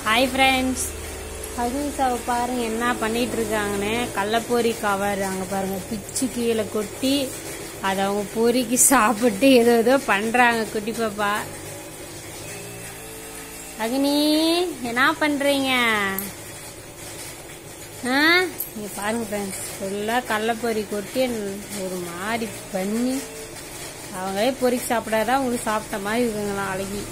Hi friends அகிம்சாவை பாருங்க என்ன பண்ணிட்டு இருக்காங்கன்னு கடலப்பொரி கவர் அங்கே பாருங்க பிச்சு கீழே கொட்டி அதை அவங்க பொரிக்கு சாப்பிட்டு ஏதோ ஏதோ பண்றாங்க குட்டி பாப்பா அக்னி என்ன பண்றீங்க ஆ இங்க பாருங்க ஃப்ரெண்ட்ஸ் ஃபுல்லாக கடலப்பொரி கொட்டி ஒரு மாதிரி பண்ணி அவங்களே பொரிக்கு சாப்பிடாதான் உங்களுக்கு சாப்பிட்ட மாதிரி இருக்குங்களா அழகி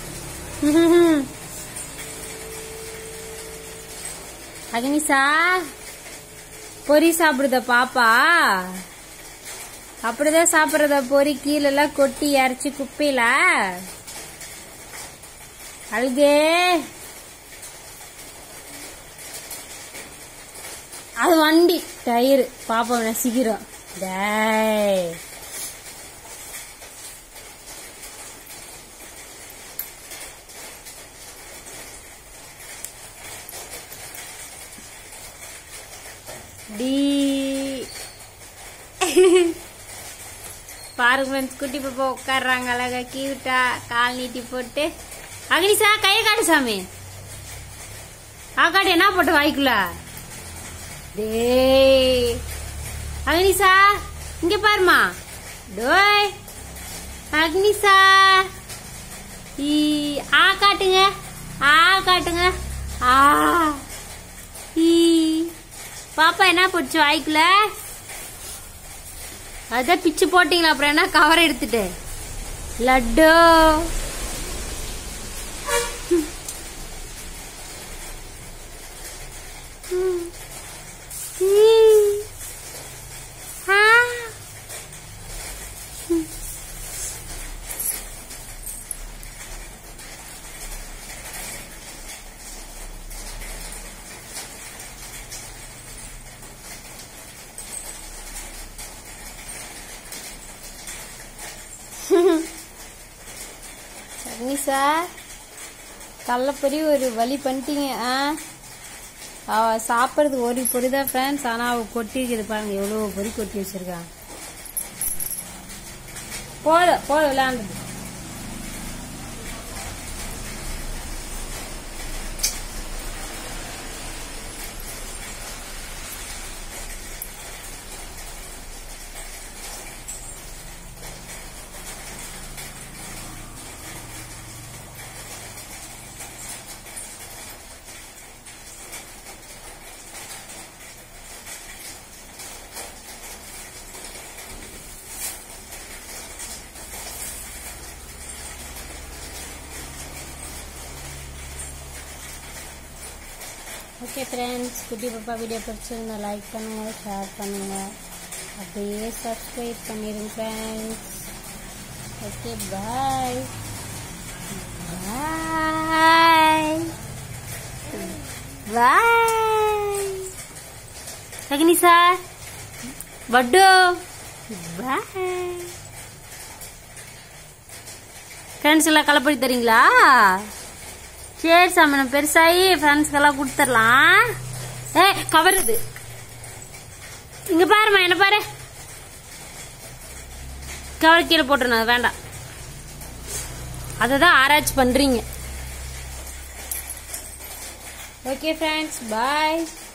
அக்னிசா பொரி சாப்பிடுத பாப்பா அப்படிதான் சாப்பிடுறத பொரி கீழெல்லாம் கொட்டி இறச்சி குப்பையில அழுகே அது வண்டி டயரு பாப்பா நசிக்கிறோம் டேய் டி பாருங்க ஃப்ரெண்ட்ஸ் குட்டி பாப்பா உட்காடுறாங்க அழகா கியூட்டா கால் நீட்டி போட்டு அக்னிசா கையை காட்டு சாமி ஆக்காடு என்ன போட்டு வாய்க்குள்ள டேய் அக்னிசா இங்க பாருமா டோய் அக்னிசா ஈ ஆ காட்டுங்க ஆ காட்டுங்க ஆ ஈ பாப்பா என்ன போச்சு வாய்க்குள்ள அதான் பிச்சு போட்டீங்களா அப்புறம் என்ன கவர் எடுத்துட்டு லட்டு ஆ. அக்னிசா கடலப்பொரி ஒரு வழி பண்ணிட்டீங்க ஆ அவ சாப்பிட்றது ஒரு பொரி தான் ஃப்ரெண்ட்ஸ் ஆனால் அவ கொட்டி இருக்குது பாருங்க எவ்வளோ பொரி கொட்டி வச்சிருக்காங்க போட போட விளையாண்டு ஓகே ஃப்ரெண்ட்ஸ் குட்டி பாப்பா வீடியோ பிடிச்சிருந்தா லைக் பண்ணுங்க ஷேர் பண்ணுங்க அப்படியே சப்ஸ்கிரைப் பண்ணிடுங்க ஃப்ரெண்ட்ஸ் ஓகே பாய் பாய் பாய் அக்னிசா பட்டு பாய் ஃப்ரெண்ட்ஸ் எல்லாம் கலப்படி தரீங்களா சரி சாமி நம்ம பெருசாகி ஃப்ரெண்ட்ஸ்க்கெல்லாம் கொடுத்துடலாம் ஏ கவருது இங்க பாருமா என்ன பாரு கவர் கீழே போட்டுருணும் அது வேண்டாம் அதை தான் ஆராய்ச்சி பண்றீங்க ஓகே ஃப்ரெண்ட்ஸ் பாய்